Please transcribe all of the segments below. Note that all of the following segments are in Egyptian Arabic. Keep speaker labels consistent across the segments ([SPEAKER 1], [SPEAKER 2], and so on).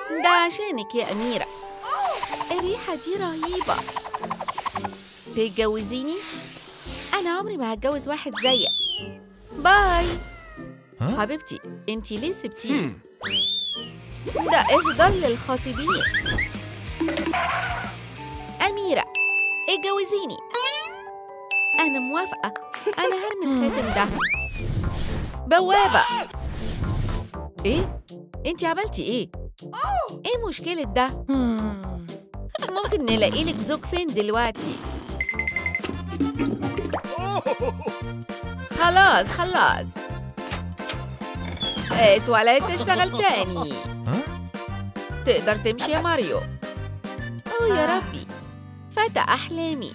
[SPEAKER 1] ده عشانك يا أميرة الريحة دي رهيبة تتجوزيني؟ أنا عمري ما هتجوز واحد زيك باي
[SPEAKER 2] ها؟
[SPEAKER 1] حبيبتي انتي ليه سبتيه؟ ده إهدار للخاطبين أميرة اتجوزيني أنا موافقة أنا هرمي الخاتم ده بوابة إيه؟ أنتي عملتي إيه؟ إيه مشكلة ده؟ ممكن نلاقي لك زوج فين دلوقتي؟ خلاص خلصت اتولدت تشتغل تاني
[SPEAKER 2] ها؟
[SPEAKER 1] تقدر تمشي يا ماريو أوه يا ربي فتى أحلامي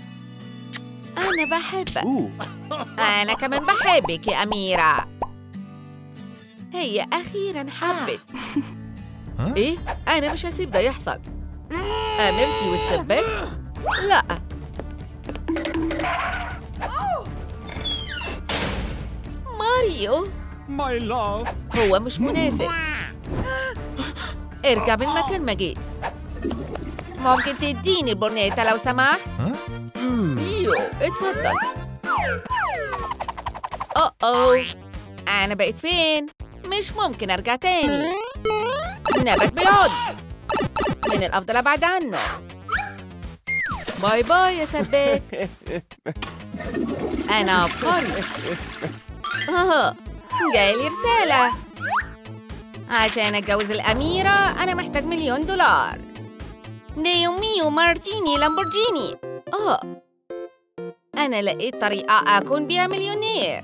[SPEAKER 1] أنا بحبك أنا كمان بحبك يا أميرة هي أخيرا حبت
[SPEAKER 2] ها؟
[SPEAKER 1] إيه؟ أنا مش هسيب ده يحصل أميرتي والسباك؟ لا ماريو
[SPEAKER 3] My love.
[SPEAKER 1] هو مش مناسب ارجع من مكان ما جيت ممكن تديني البورنيتا لو سمحت؟
[SPEAKER 2] ها؟
[SPEAKER 1] ايوه اتفضل أوه أوه أنا بقيت فين؟ مش ممكن أرجع تاني نبت بيعض من الأفضل أبعد عنه باي باي يا سباك أنا عبقري آه جايلي رسالة عشان أتجوز الأميرة أنا محتاج مليون دولار ديو ميو مارتيني لامبورجيني آه أنا لقيت طريقة أكون بيها مليونير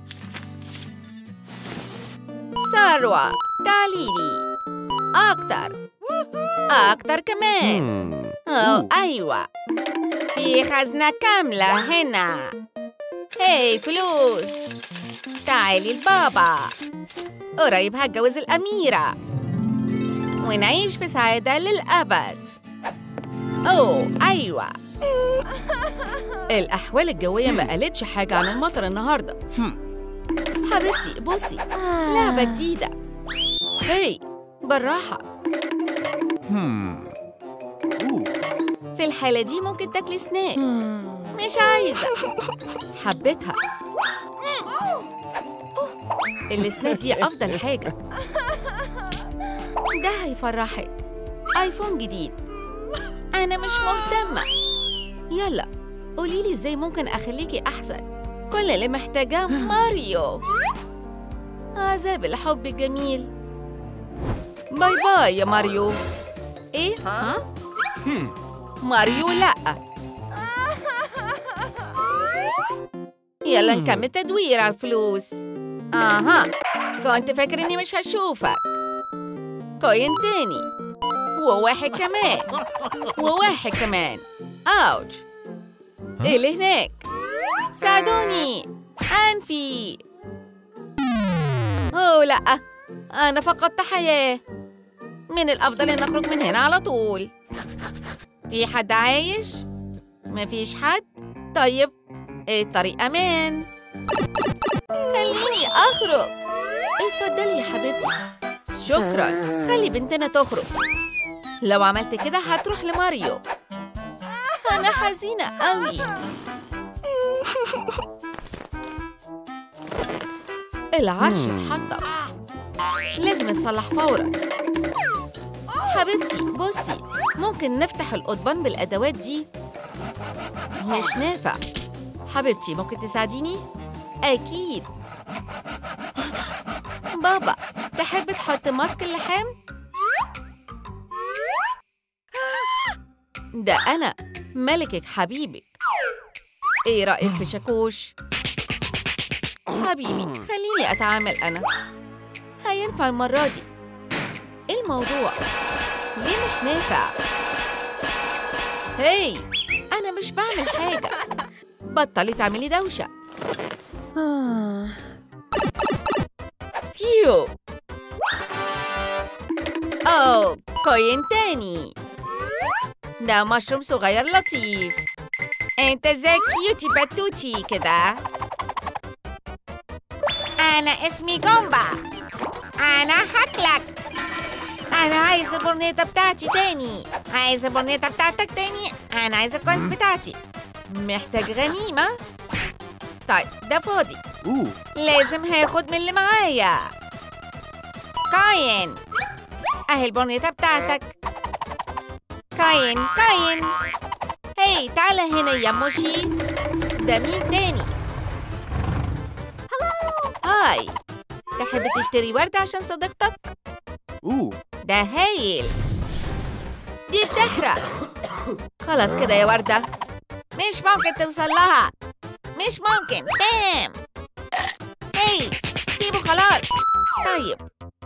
[SPEAKER 1] ثروة تعاليلي أكتر أكتر كمان أوه أيوة في خزنة كاملة هنا هاي فلوس تعالي لبابا قريب هتجوز الأميرة ونعيش في سعادة للأبد أوه أيوة الأحوال الجوية ما قالتش حاجة عن المطر النهاردة حبيبتي بصي لعبة جديدة هي بالراحة في الحالة دي ممكن تاكلي سناك مش عايزة حبيتها السناك دي أفضل حاجة ده هيفرحك آيفون جديد أنا مش مهتمة يلا قوليلي إزاي ممكن أخليكي أحسن كل اللي محتاجاه ماريو عذاب الحب الجميل باي باي يا ماريو إيه؟ ها؟ ماريو لأ يلا نكمل تدوير على الفلوس أها كنت فاكر إني مش هشوفك كوين تاني وواحد كمان وواحد كمان أوج إيه اللي هناك؟ ساعدوني أنفي أوه لأ أنا فقدت حياة من الأفضل إن أخرج من هنا على طول في حد عايش؟ مفيش حد؟ طيب الطريق أمان خليني أخرج اتفضلي يا حبيبتي شكرا خلي بنتنا تخرج لو عملت كده هتروح لماريو أنا حزينة قوي العرش اتحطم لازم يتصلح فورا حبيبتي بصي ممكن نفتح القضبان بالأدوات دي مش نافع حبيبتي ممكن تساعديني؟ أكيد بابا تحب تحط ماسك اللحام؟ ده أنا ملكك حبيبك إيه رأيك في شاكوش؟ حبيبي خليني أتعامل أنا هينفع المرة دي إيه الموضوع؟ ليه مش نافع؟ هاي أنا مش بعمل حاجة بطلي تعملي دوشة فيو أوه كوين تاني ده مشروم صغير لطيف انت زي كيوتي باتوتي كده انا اسمي جومبا انا هاكلك أنا عايز البورنيطة بتاعتي تاني عايز البورنيطة بتاعتك تاني أنا عايز الكوينز بتاعتي محتاج غنيمة طيب ده فاضي
[SPEAKER 2] Ooh.
[SPEAKER 1] لازم هاخد من اللي معايا كاين اهي البورنيطة بتاعتك كاين كاين هي تعالى هنا يا موشي ده مين تاني هاي تحب تشتري وردة عشان صديقتك؟
[SPEAKER 2] Ooh.
[SPEAKER 1] ده هايل دي بتحرق خلاص كده يا وردة مش ممكن توصل لها مش ممكن بام هي سيبه خلاص طيب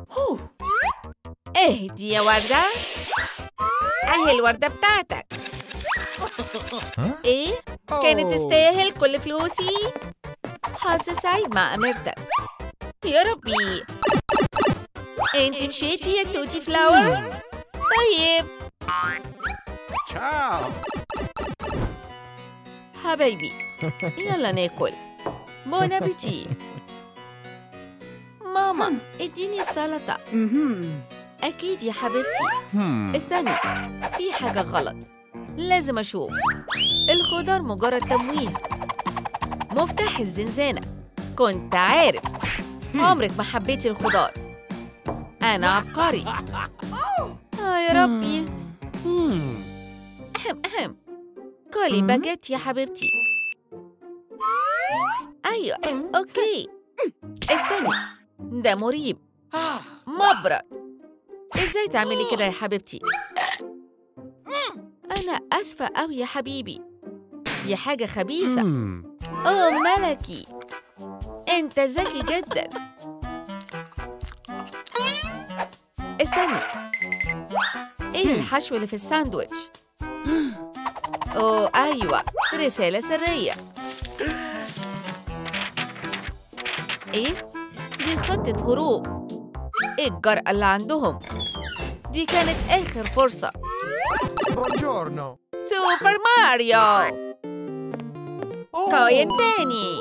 [SPEAKER 1] اهدي يا وردة اهي الوردة بتاعتك
[SPEAKER 2] Huh?
[SPEAKER 1] ايه؟ كانت تستاهل كل فلوسي حظ سعيد مع أميرتك يا ربي انتي مشيتي يا توتي فلاور طيب
[SPEAKER 2] Ciao.
[SPEAKER 1] حبايبي يلا ناكل بون ابيتي ماما اديني السلطة أكيد يا حبيبتي
[SPEAKER 2] Hmm.
[SPEAKER 1] استني في حاجة غلط لازم أشوف الخضار مجرد تمويه مفتاح الزنزانة كنت عارف عمرك ما حبيتي الخضار أنا عبقري آه يا ربي أهم أهم كلي باجيت يا حبيبتي أيوة أوكي استني ده مريب مبرد ازاي تعملي كده يا حبيبتي انا اسفه قوي يا حبيبي دي حاجه خبيثه
[SPEAKER 2] Hmm.
[SPEAKER 1] اوه ملكي انت ذكي جدا استني ايه الحشو اللي في الساندويتش اوه ايوه رساله سريه ايه دي خطه هروب ايه الجرأة اللي عندهم دي كانت اخر فرصه
[SPEAKER 2] Buongiorno.
[SPEAKER 1] سوبر ماريو كاين تاني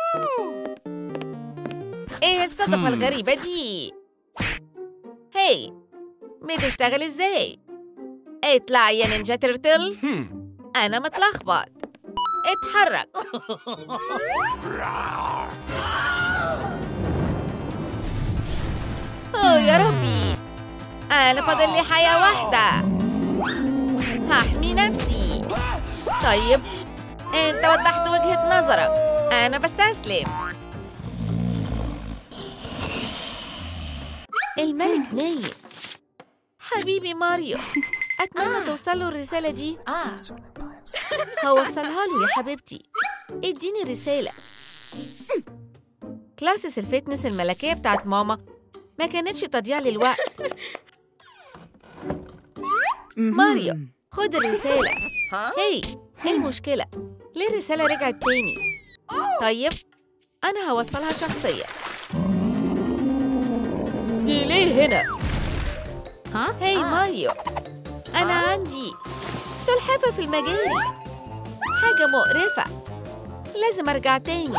[SPEAKER 1] ايه الصدفة
[SPEAKER 2] Hmm.
[SPEAKER 1] الغريبة دي؟ هي بتشتغل ازاي؟ اطلع يا نينجا ترتل
[SPEAKER 2] Hmm.
[SPEAKER 1] انا متلخبط اتحرك اوه يا ربي انا فاضل لي حياة واحدة هحمي نفسي طيب انت وضحت وجهة نظرك انا بستسلم الملك نايم حبيبي ماريو اتمنى توصل له الرسالة دي هوصلها له يا حبيبتي اديني الرسالة كلاسس الفتنس الملكية بتاعت ماما ما كانتش تضييع للوقت ماريو خد الرسالة هي ايه المشكلة؟ ليه الرسالة رجعت تاني؟ طيب أنا هوصلها شخصيا دي ليه هنا؟
[SPEAKER 3] ها؟
[SPEAKER 1] هي ماريو أنا عندي سلحفة في المجاري حاجة مقرفة لازم أرجع تاني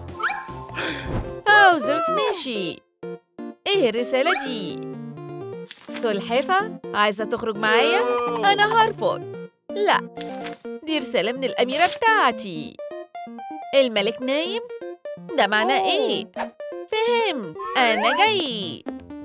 [SPEAKER 1] باوزر سميشي إيه الرسالة دي؟ سلحفة عايزة تخرج معايا؟ أنا هرفض لا دي رسالة من الأميرة بتاعتي الملك نايم؟ ده معناه إيه؟ فهمت أنا جاي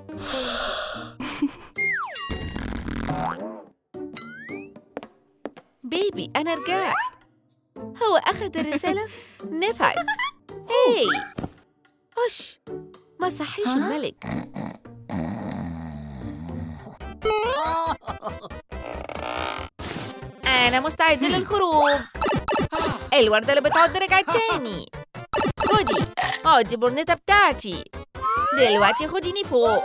[SPEAKER 1] بيبي أنا رجعت هو أخذ الرسالة؟ نفعت هي هش ما صحيش الملك أنا مستعد للخروج الوردة اللي بتعض رجعت تاني خدي عضي برنيطة بتاعتي دلوقتي خديني فوق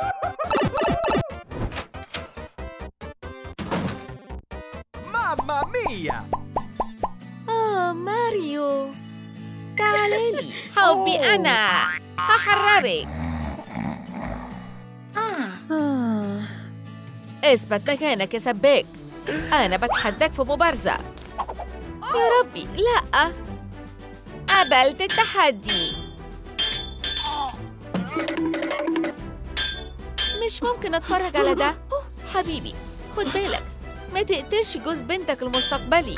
[SPEAKER 2] Mamma mia!
[SPEAKER 1] آه ماريو تعالي لي حبي أنا هحررك اثبت مكانك يا سباك أنا بتحداك في مبارزة يا ربي لأ قبلت التحدي مش ممكن أتفرج على ده حبيبي خد بالك ما تقتلش جوز بنتك المستقبلي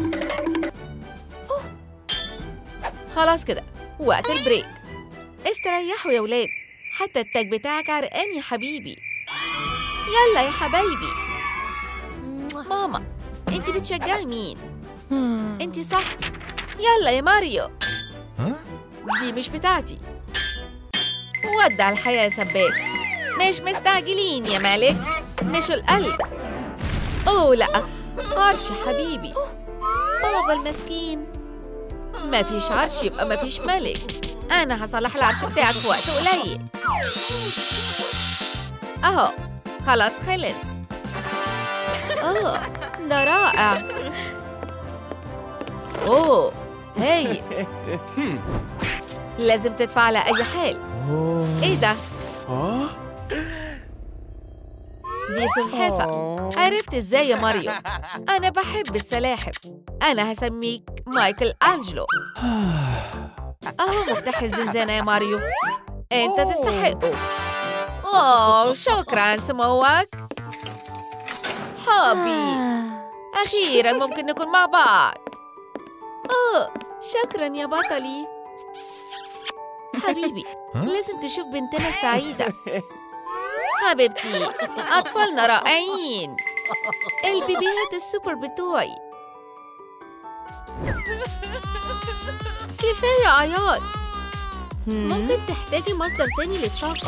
[SPEAKER 1] خلاص كده وقت البريك استريحوا يا ولاد حتى التاج بتاعك عرقان يا حبيبي يلا يا حبايبي ماما انت بتشجعي مين انت صح يلا يا ماريو
[SPEAKER 2] ها؟
[SPEAKER 1] دي مش بتاعتي ودع الحياة يا سباك مش مستعجلين يا ملك مش القلب اوه لا عرش حبيبي بابا المسكين ما فيش عرش يبقى ما فيش ملك انا هصلح العرش بتاعك في وقت قليل اهو خلاص خلص اوه ده رائع اوه هاي لازم تدفع على اي حال ايه ده
[SPEAKER 2] اه
[SPEAKER 1] دي سلحفة عرفت ازاي يا ماريو انا بحب السلاحف انا هسميك مايكل انجلو اهو مفتاح الزنزانة يا ماريو انت تستحقه اوه شكرا سموك حبي اخيرا ممكن نكون مع بعض اوه شكرا يا بطلي حبيبي
[SPEAKER 2] ها؟
[SPEAKER 1] لازم تشوف بنتنا السعيدة حبيبتي أطفالنا رائعين البيبيهات السوبر بتوعي كفاية عياط ممكن تحتاجي مصدر تاني للطاقة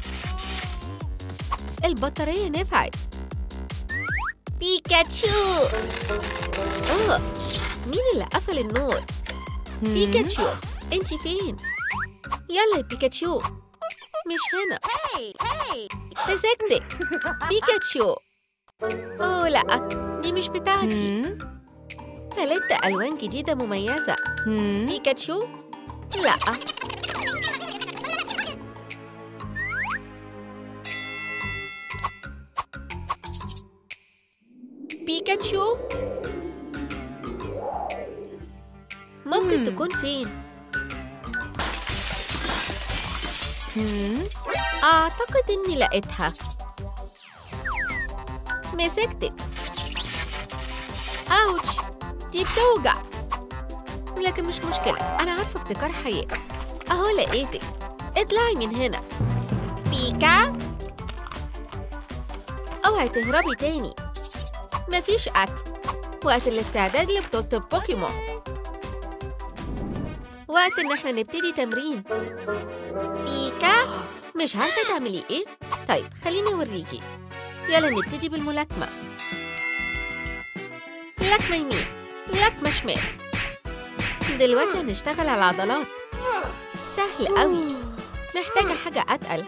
[SPEAKER 1] البطارية نفعت بيكاتشو أوه مين اللي قفل النور؟ بيكاتشو انتي فين؟ يلا يا بيكاتشو مش هنا مسكتك بيكاتشو اوه لا دي مش بتاعتي ثلاثة ألوان جديدة مميزة بيكاتشو لا بيكاتشو ممكن تكون فين؟ أعتقد إني لقيتها مسكتك أوتش دي بتوجع لكن مش مشكلة أنا عارفة ابتكار حياة أهو لقيتك اطلعي من هنا بيكا اوعي تهربي تاني مفيش أكل وقت الاستعداد لبطولة البوكيمون وقت إن احنا نبتدي تمرين بيكا مش عارفة تعملي إيه؟ طيب خليني أوريكي يلا نبتدي بالملاكمة لكمة يمين لكمة شمال دلوقتي هنشتغل على العضلات سهل قوي محتاجة حاجة أتقل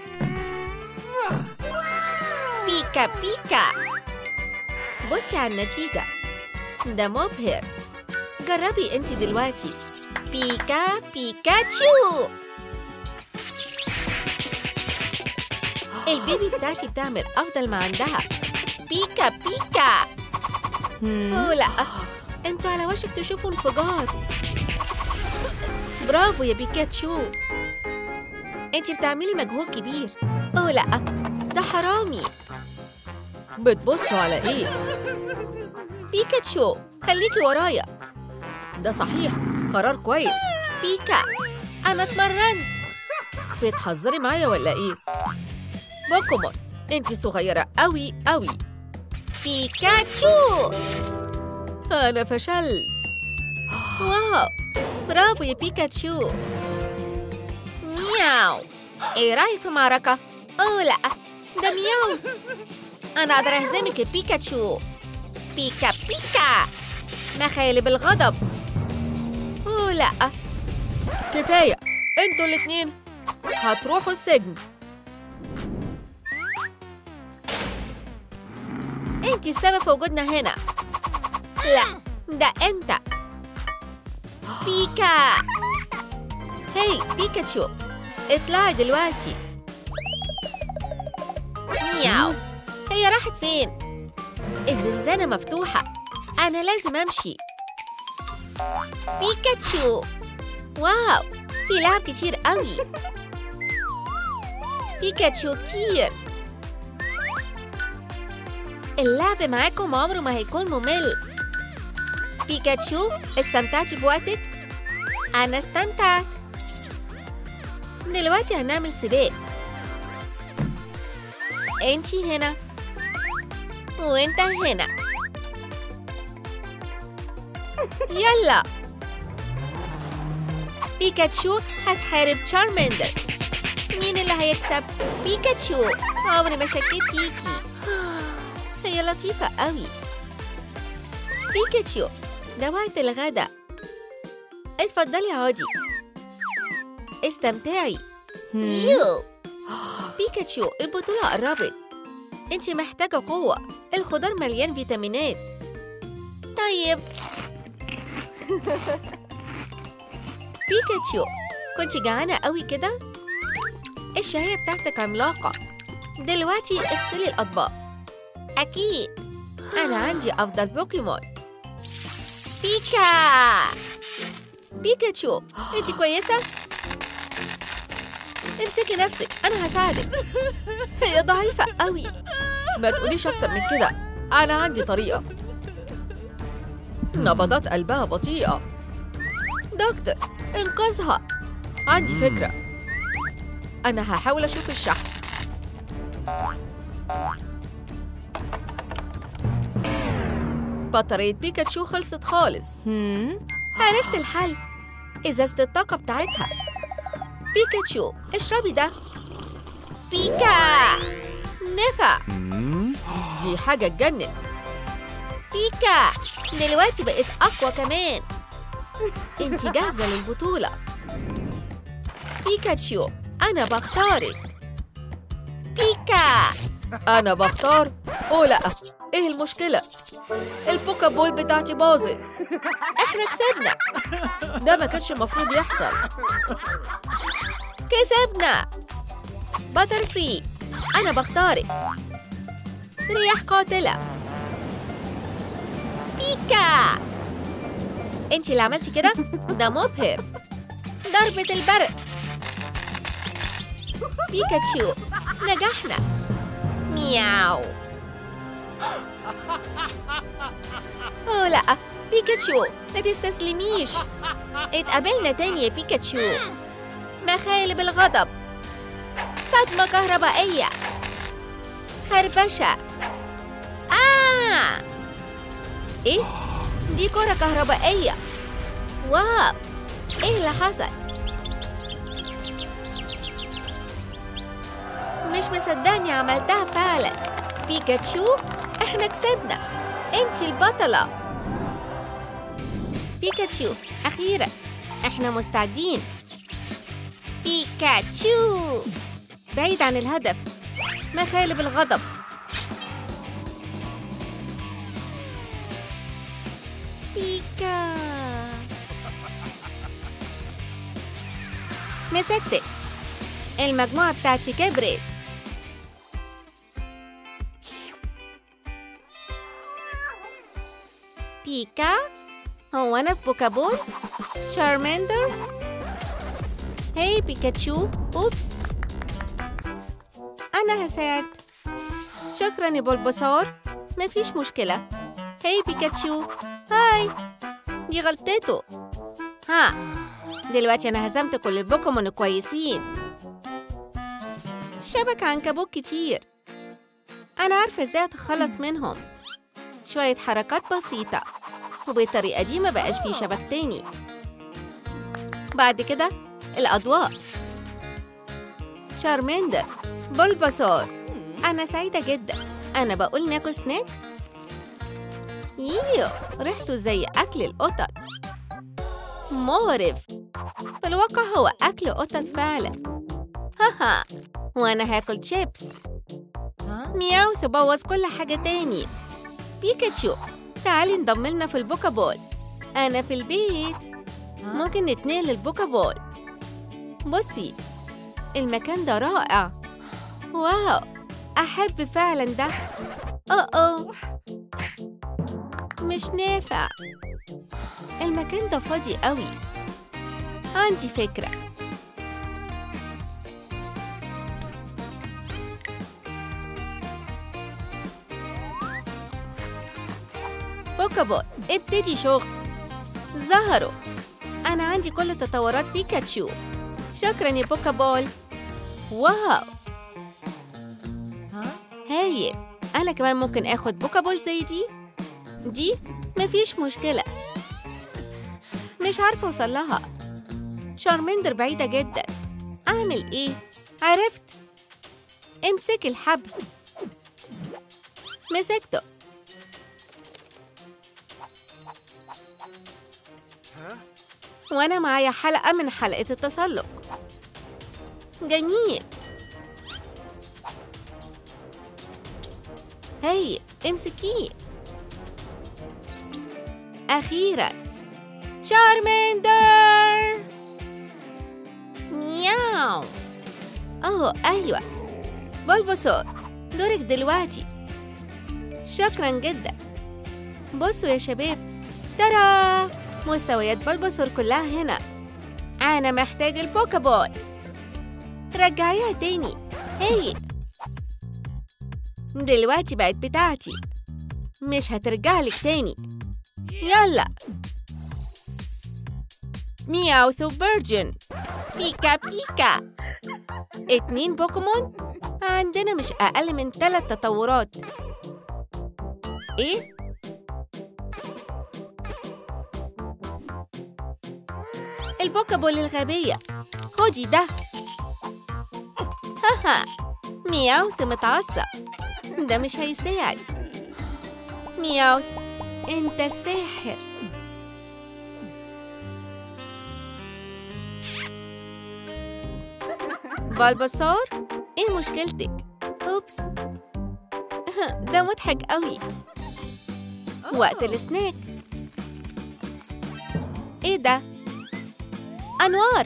[SPEAKER 1] بيكا بيكا بصي على النتيجة ده مبهر جربي انت دلوقتي بيكا بيكاتشو البيبي بتاعتي بتعمل أفضل ما عندها بيكا بيكا أوه لأ انتوا على وشك تشوفوا انفجار برافو يا بيكاتشو انتي بتعملي مجهود كبير أوه لأ ده حرامي بتبصوا على ايه؟ بيكاتشو خليكي ورايا ده صحيح قرار كويس بيكا أنا اتمرنت بتهزري معايا ولا ايه؟ بوكيمون انتي صغيرة قوي قوي بيكاتشو أنا فشلت واو برافو يا بيكاتشو مياو ايه رأيك في معركة؟ أوه لأ ده مياو أنا أقدر أهزمك يا بيكاتشو بيكا بيكا مخالب الغضب أوه لأ كفاية انتوا الاتنين هتروحوا السجن انتي السبب في وجودنا هنا لا ده انت بيكا هاي بيكاتشو اطلعي دلوقتي مياو هي راحت فين الزنزانة مفتوحة أنا لازم أمشي بيكاتشو واو في لعب كتير قوي بيكاتشو كتير اللعب معاكم عمره ما هيكون ممل بيكاتشو استمتعتي بوقتك؟ أنا استمتعت دلوقتي هنعمل سباق انتي هنا وانت هنا يلا بيكاتشو هتحارب تشارمندر مين اللي هيكسب؟ بيكاتشو عمري ما شكيت فيكي هي لطيفة قوي بيكاتشو ده وقت الغدا اتفضلي اقعدي استمتعي يو بيكاتشو البطولة قربت انت محتاجة قوة الخضار مليان فيتامينات طيب بيكاتشو كنت جعانة قوي كده؟ الشهية بتاعتك عملاقة دلوقتي اغسلي الأطباق أكيد أنا عندي أفضل بوكيمون بيكا بيكاتشو انت كويسة؟ امسكي نفسك أنا هساعدك هي ضعيفة قوي ما تقوليش أكتر من كده أنا عندي طريقة نبضات قلبها بطيئة دكتور انقذها عندي فكرة أنا هحاول أشوف الشحن بطارية بيكاتشو خلصت خالص
[SPEAKER 3] هم؟
[SPEAKER 1] عرفت الحل إزازة الطاقة بتاعتها بيكاتشو اشربي ده بيكا نفع دي حاجة تجنن بيكا دلوقتي بقيت أقوى كمان انتي جاهزة للبطولة بيكاتشو أنا بختارك بيكا أنا بختار أوه لأ إيه المشكلة؟ البوكا بول بتاعتي باظت إحنا كسبنا ده ما كانش المفروض يحصل كسبنا باتر فري أنا بختارك رياح قاتلة بيكا انت اللي عملتي كده ده مبهر ضربة البرق بيكاتشو نجحنا مياو اوه لا بيكاتشو ما تستسلميش اتقابلنا تاني يا بيكاتشو مخالب الغضب صدمة كهربائية خربشة آه إيه؟ دي كرة كهربائية واو إيه اللي حصل؟ مش مصدقني عملتها فعلا بيكاتشو احنا كسبنا انتي البطلة بيكاتشو أخيرا احنا مستعدين بيكاتشو بعيد عن الهدف مخالب الغضب بيكا مسكتك المجموعة بتاعتي كبرت بيكا هو أنا في بوكابول شارمندر هاي بيكاتشو أوبس أنا هساعد شكرا يا بلبسار مفيش مشكلة هاي بيكاتشو هاي دي غلطته ها دلوقتي أنا هزمت كل البوكيمون الكويسين شبك عنكبوت كتير أنا عارفة إزاي أتخلص منهم شوية حركات بسيطة وبالطريقة دي ما بقاش فيه شبك تاني بعد كده الأضواء شارمندر بلبسار أنا سعيدة جدا أنا بقول ناكل سناك ييو ريحته زي أكل القطط مقرف في الواقع هو أكل قطط فعلا هاها وأنا هاكل شيبس مياو تبوظ كل حاجة تاني بيكاتشو تعالي انضم لنا في البوكا بول أنا في البيت ممكن نتنقل البوكا بول بصي المكان ده رائع واو أحب فعلا ده أوه أوه مش نافع المكان ده فاضي قوي عندي فكرة بوكابول ابتدي شغل ظهروا أنا عندي كل تطورات بيكاتشو شكرا يا بوكابول واو هايل أنا كمان ممكن آخد بوكابول زي دي دي مفيش مشكلة مش عارفة أوصل لها شارمندر بعيدة جدا أعمل إيه؟ عرفت امسك الحبل مسكته وأنا معايا حلقة من حلقة التسلق جميل هي امسكيه أخيرا شارمندر مياو أوه أيوة بلبسور دورك دلوقتي شكرا جدا بصوا يا شباب ترى مستويات بلبسور كلها هنا أنا محتاج البوكابول رجعيها تاني هي دلوقتي بقت بتاعتي مش هترجعلك تاني يلا مياوث وبرجن بيكا بيكا اتنين بوكيمون عندنا مش أقل من ثلاث تطورات إيه؟ البوكابول الغبية خدي ده هاها مياوث متعصب ده مش هيساعد مياوث انت الساحر بلبسار ايه مشكلتك اوبس ده مضحك قوي وقت السناك ايه ده انوار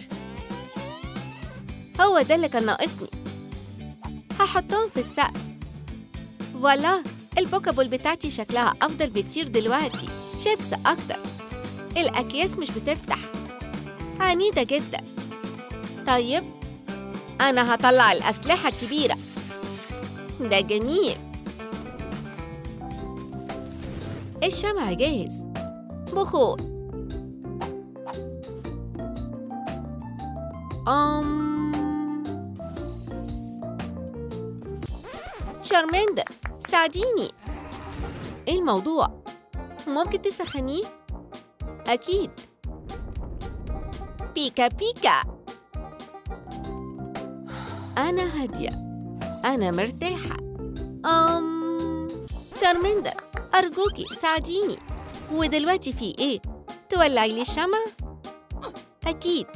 [SPEAKER 1] هو ده اللي كان ناقصني هحطهم في السقف فوالا البوكابول بتاعتي شكلها أفضل بكتير دلوقتي شيبس أكتر الأكياس مش بتفتح عنيدة جدا طيب أنا هطلع الأسلحة الكبيرة ده جميل الشمع جاهز بخور أم شارمندر ساعديني ايه الموضوع ممكن تسخنيه اكيد بيكا بيكا انا هاديه انا مرتاحه أم شارمندر ارجوكي ساعديني ودلوقتي في ايه تولعي لي الشمع اكيد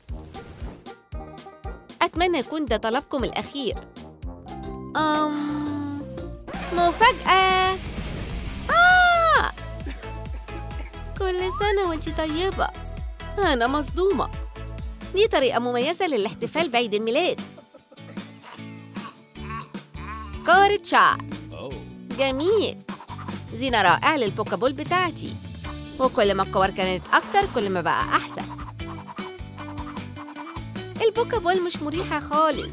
[SPEAKER 1] اتمنى يكون ده طلبكم الاخير أم مفاجأة آه! كل سنة وانتي طيبة أنا مصدومة دي طريقة مميزة للاحتفال بعيد الميلاد كارة شعر جميل زينة رائعة للبوكابول بتاعتي وكل ما الكور كانت أكتر كل ما بقى أحسن البوكابول مش مريحة خالص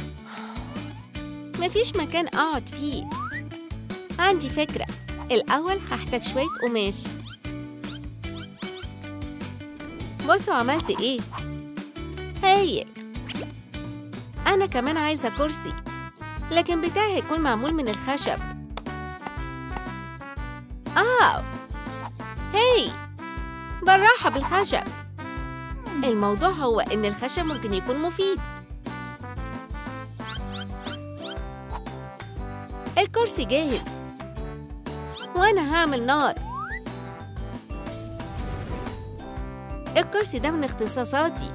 [SPEAKER 1] مفيش مكان أقعد فيه عندي فكرة الأول هحتاج شوية قماش بصوا عملت إيه هايل أنا كمان عايزة كرسي لكن بتاعي هيكون معمول من الخشب آه هاي بالراحة بالخشب الموضوع هو إن الخشب ممكن يكون مفيد الكرسي جاهز وأنا هعمل نار الكرسي ده من اختصاصاتي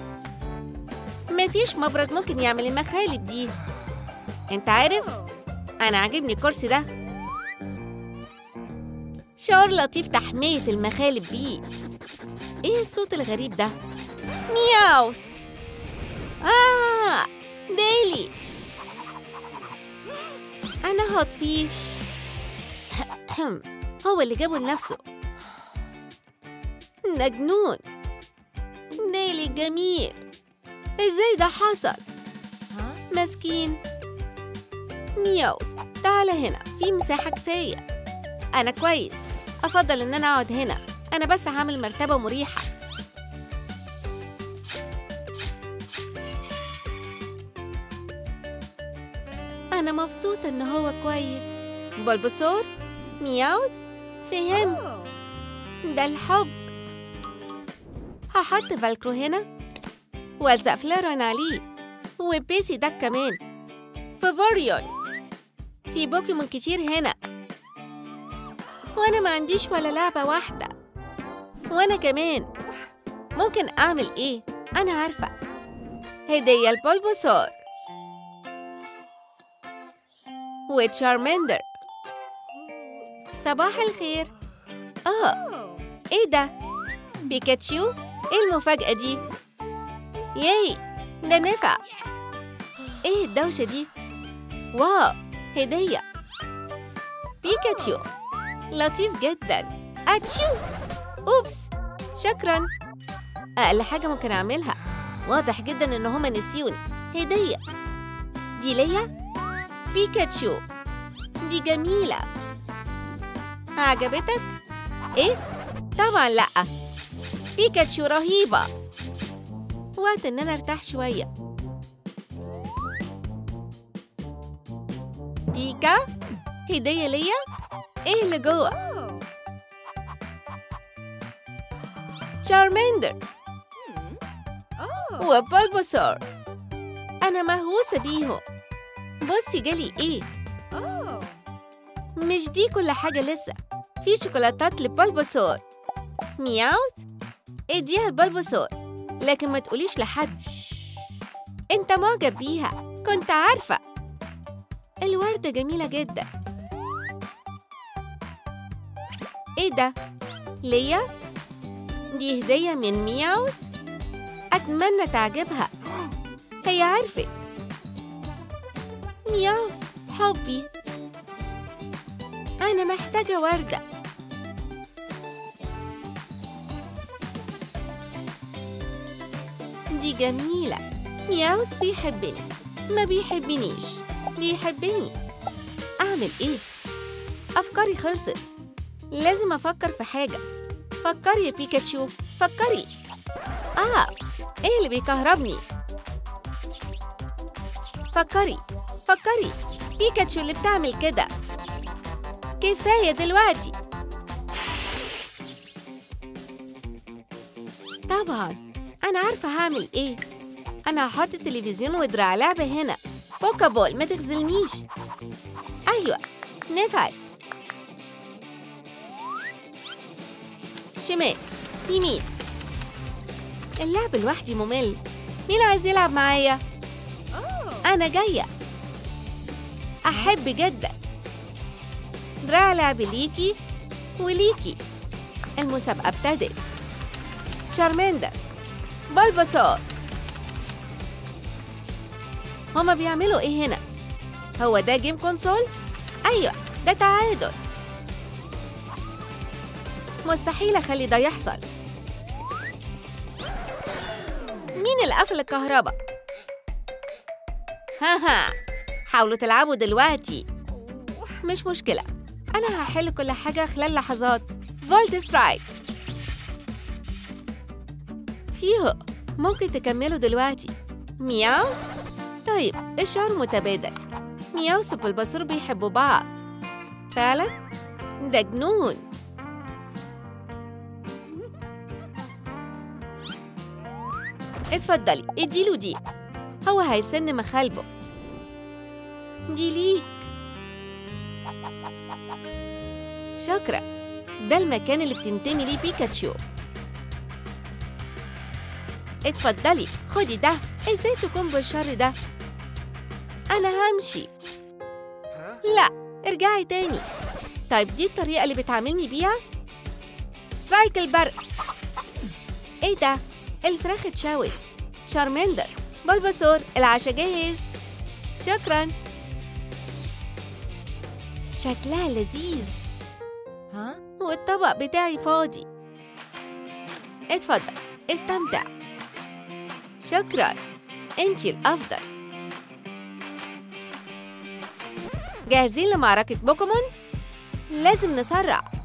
[SPEAKER 1] مفيش مبرد ممكن يعمل المخالب دي انت عارف انا عاجبني الكرسي ده شعور لطيف تحمية المخالب بيه ايه الصوت الغريب ده مياو آه ديلي أنا هطفيه هو اللي جابه لنفسه مجنون ديلي جميل ازاي ده حصل مسكين مياوث تعال هنا في مساحة كفاية أنا كويس أفضل إن أنا أقعد هنا أنا بس هعمل مرتبة مريحة أنا مبسوطة إن هو كويس بلبسور مياوث فهمت ده الحب هحط فالكرو هنا والزق فلارون عليه وبيسي ده كمان فابوريون في بوكيمون كتير هنا وانا ما عنديش ولا لعبة واحدة وانا كمان ممكن اعمل ايه انا عارفة هدية البلبسور وتشارمندر صباح الخير اه ايه ده بيكاتشو ايه المفاجأة دي ياي ده نفع ايه الدوشة دي واو هدية بيكاتشو لطيف جدا اتشو اوبس شكرا اقل حاجة ممكن اعملها واضح جدا ان هما نسيوني هدية دي ليا بيكاتشو دي جميلة عجبتك؟ ايه؟ طبعا لأ بيكاتشو رهيبة وقت ان انا ارتاح شوية بيكا هدية ليا ايه اللي جوه شارمندر وبلبسور انا مهووسة بيهم بصي جالي ايه مش دي كل حاجة لسه في شوكولاتات لبلبسور مياوث اديها البلبسور لكن ما تقوليش لحد انت معجب بيها كنت عارفة الوردة جميلة جدا ايه ده ليا دي هدية من مياوث أتمنى تعجبها هي عرفت مياوث حبي أنا محتاجة وردة دي جميلة مياوس بيحبني ما بيحبنيش بيحبني أعمل إيه؟ أفكاري خلصت لازم أفكر في حاجة فكري يا بيكاتشو فكري آه إيه اللي بيكهربني؟ فكري فكري بيكاتشو اللي بتعمل كده كفاية دلوقتي طبعا أنا عارفة هعمل إيه أنا هحط التلفزيون ودراع لعبة هنا بوكا بول ما تغزلنيش أيوة نفعت شمال يمين اللعب لوحدي ممل مين عايز يلعب معايا؟ أنا جاية أحب جدا دراع لعب ليكي وليكي المسابقة ابتدت شارمندر بلبسار هما بيعملوا ايه هنا؟ هو ده جيم كونسول؟ أيوة ده تعادل مستحيل أخلي ده يحصل مين اللي قفل الكهرباء؟ ها ها حاولوا تلعبوا دلوقتي مش مشكلة أنا هحل كل حاجة خلال لحظات فولت سترايك فيه ممكن تكملوا دلوقتي مياو طيب الشعور متبادل مياو والبصر بيحبوا بعض فعلا ده جنون اتفضلي اديله دي هو هيسن مخالبه دي ليك شكرا ده المكان اللي بتنتمي ليه بيكاتشو اتفضلي خدي ده ازاي تكون بالشر ده انا همشي لا ارجعي تاني طيب دي الطريقة اللي بتعاملني بيها سترايك البرق ايه ده الفراخ اتشوت شارمندر بلبسور العشاء جاهز شكرا شكلها لذيذ
[SPEAKER 3] ها؟
[SPEAKER 1] والطبق بتاعي فاضي اتفضل استمتع شكرا انتي الافضل جاهزين لمعركة بوكيمون؟ لازم نسرع